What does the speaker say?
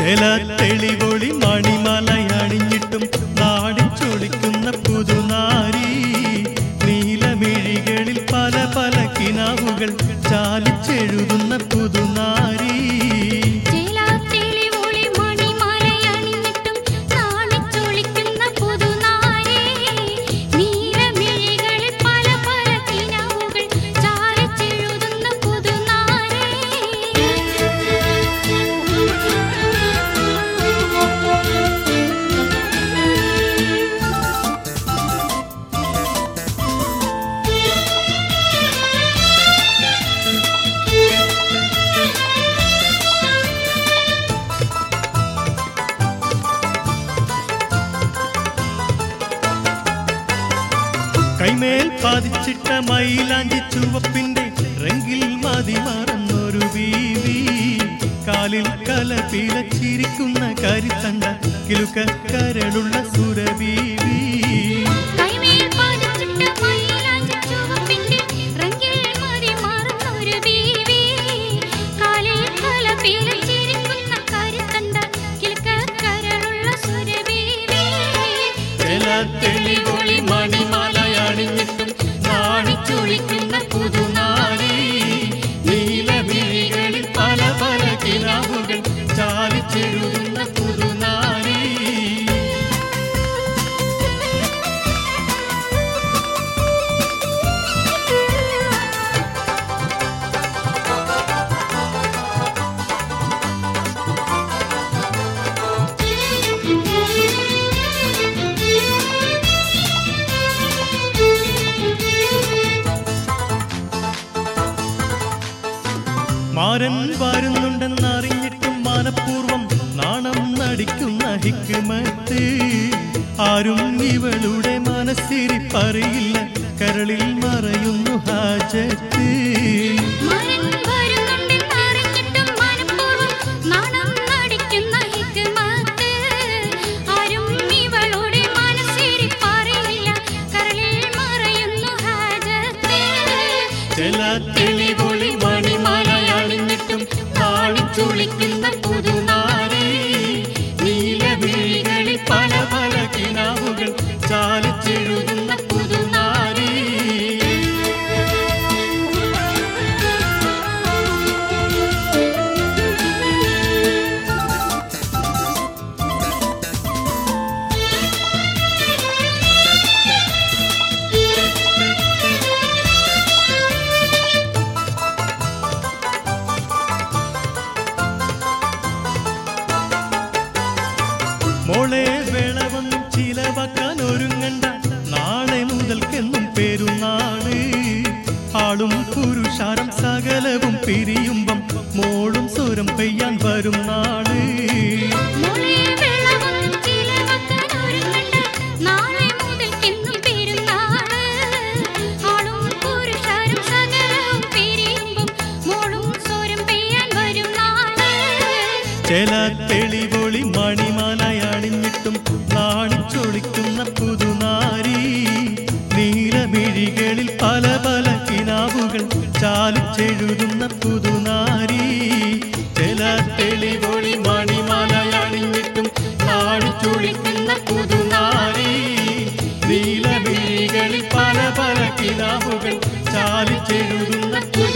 ചില തെളിവൊളി മണിമലയണിഞ്ഞിട്ടും നാടി ചൊളിക്കുന്ന പുതുനാരി നീലമിഴികളിൽ പല പല കിനാവുകൾ ചാലിച്ചെഴുതുന്ന പുതുനാരി ചേലാത്തിളി ഒളി മണിമലയണിഞ്ഞിട്ടും നാണിച്ചൊളിക്കുന്ന പുതുനാരേ നീലമിഴികളിൽ പല പല കിനാവുകൾ ചാലിച്ചെഴുതുന്ന പുതുനാരേ കൈമേൽ പതിച്ചിട്ട മൈലാഞ്ചി ചുവപ്പിന്റെ റെങ്കിൽ മതി മറന്നൊരു ബീവി കാലിൽ കലപില ചിരിക്കുന്ന കരിത്തണ്ട കിലുക്ക കരളുള്ള സുരബീവി കൈമേൽ പതിച്ചിട്ട മയിലാഞ്ചി ചുവപ്പിന്റെ റംഗിൽ മതി മറന്നൊരു ബീവി. കാലിൽ കലപില ചിരിക്കുന്ന കരുത്തണ്ട കിലുക്കക്കരളുള്ള സുരബീവി. ചില തെളിവൊളി മണിമലയണിഞ്ഞിട്ടും നാണിച്ചൊളിക്കുന്ന പുതുനാരി നീലമിഴികളിൽ പല പല കിനാവുകൾ ചാലിച്ചെഴുതുന്ന പുതുനാരി മാരൻ വരുന്നുണ്ടെന്നറിഞ്ഞിട്ടും മനഃപൂർവം നാണം നടിക്കുന്ന ഹിക്കുമത്ത് ആരും ഇവളുടെ മനസ്സിരിപ്പറിയില്ല കരളിൽ മറയുന്നു ഹാജത്ത് മരൻ വരുന്നുണ്ടെന്നറിഞ്ഞിട്ടും മനഃപൂർവ്വം നാണം നടിക്കുന്ന ഹിക്മത്ത്. ആരും ഇവളുടെ മനസ്സിരിപ്പറിയില്ല. കരളിൽ മറയുന്നു ഹാജത്ത്. ചില തെളിവൊളി മണിമലയണിഞ്ഞിട്ടും നാണിച്ചൊളിക്കുന്ന പുതുനാരി നീലമിഴികളിൽ പല പല കിനാവുകൾ ചാലിച്ചെഴുതുന്ന പുതുനാരി മോളെ വേളവൊന്നും ചിലവാക്കാൻ ഒരുങ്ങണ്ട നാളെ മുതൽക്കെന്നും പെരുന്നാള് ആളും പുരുഷാരം സകലവും പിരിയുമ്പം മോളും സ്വരം പെയ്യാൻ വരും നാള് മോളെ വെള്ളവും ചിലവക്കാൻ ഒരുങ്ങണ്ട. നാളെ മുതൽക്കെന്നും പെരുന്നാള്. ആളും പുരുഷാരും സകലവും പിരിയുമ്പം മോളും സ്വരം പെയ്യാൻ വരും നാള്. ചില തെളിവൊളി മണിമലയണിഞ്ഞിട്ടും നാണിച്ചൊളിക്കുന്ന പുതുനാരി നീലമിഴികളിൽ പല പല കിനാവുകൾ ചാലിച്ചെഴുതുന്ന പുതുനാരി ചില തെളിവൊളി മണിമലയണിഞ്ഞിട്ടും നാണിച്ചൊളിക്കുന്ന പുതുനാരി നീലമിഴികളിൽ പല പല കിനാവുകൾ ചാലിച്ചെഴുതുന്ന പുതു